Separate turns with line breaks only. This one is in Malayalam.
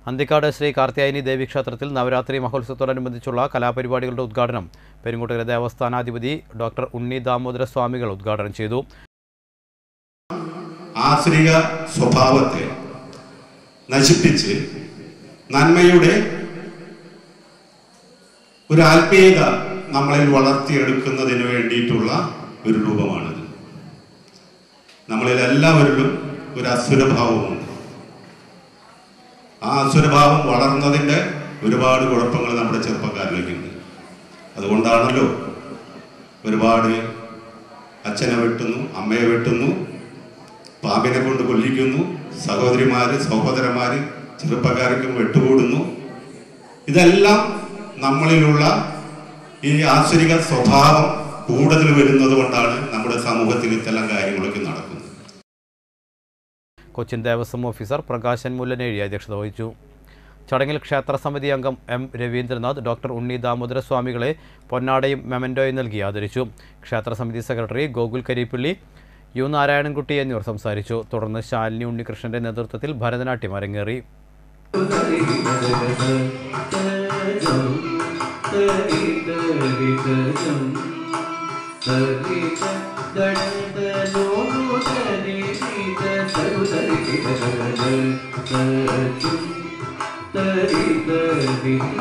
അന്തിക്കാട് ശ്രീ കാർത്തിയായനി ദേവി ക്ഷേത്രത്തിൽ നവരാത്രി മഹോത്സവത്തോടനുബന്ധിച്ചുള്ള കലാപരിപാടികളുടെ ഉദ്ഘാടനം പെരുങ്ങോട്ടുകര ദേവസ്ഥാനാധിപതി ഡോക്ടർ ഉണ്ണി ദാമോദര സ്വാമികൾ ഉദ്ഘാടനം ചെയ്തു
ആശ്രിക സ്വഭാവത്തെ നശിപ്പിച്ച് നന്മയുടെ ഒരു ആത്മീയത നമ്മളിൽ വളർത്തിയെടുക്കുന്നതിന് വേണ്ടിയിട്ടുള്ള ഒരു രൂപമാണിത് നമ്മളിൽ എല്ലാവരിലും ഒരു അസുരഭാവമുണ്ട് ആ അസുരഭാവം വളർന്നതിൻ്റെ ഒരുപാട് കുഴപ്പങ്ങൾ നമ്മുടെ ചെറുപ്പക്കാരിലേക്കുണ്ട് അതുകൊണ്ടാണല്ലോ ഒരുപാട് അച്ഛനെ വെട്ടുന്നു അമ്മയെ വെട്ടുന്നു പാമ്പിനെ കൊണ്ട് കൊല്ലിക്കുന്നു സഹോദരിമാര് സഹോദരന്മാര് ചെറുപ്പക്കാർക്കും വെട്ടുകൂടുന്നു ഇതെല്ലാം നമ്മളിലുള്ള ഈ ആശ്വരിക സ്വഭാവം കൂടുതൽ വരുന്നത് കൊണ്ടാണ് നമ്മുടെ സമൂഹത്തിൽ ഇത്തരം കാര്യങ്ങളൊക്കെ നടക്കുന്നത്
കൊച്ചിൻ ദേവസ്വം ഓഫീസർ പ്രകാശൻ മുല്ലനേഴി അധ്യക്ഷത വഹിച്ചു ചടങ്ങിൽ ക്ഷേത്ര സമിതി അംഗം എം രവീന്ദ്രനാഥ് ഡോക്ടർ ഉണ്ണി ദാമോദര സ്വാമികളെ പൊന്നാടയും മെമൻറ്റോയും നൽകി ആദരിച്ചു ക്ഷേത്ര സമിതി സെക്രട്ടറി ഗോകുൽ കരിപ്പിള്ളി യു നാരായണൻകുട്ടി എന്നിവർ സംസാരിച്ചു തുടർന്ന് ശാലിനി ഉണ്ണികൃഷ്ണന്റെ നേതൃത്വത്തിൽ ഭരതനാട്യം അരങ്ങേറി
തരി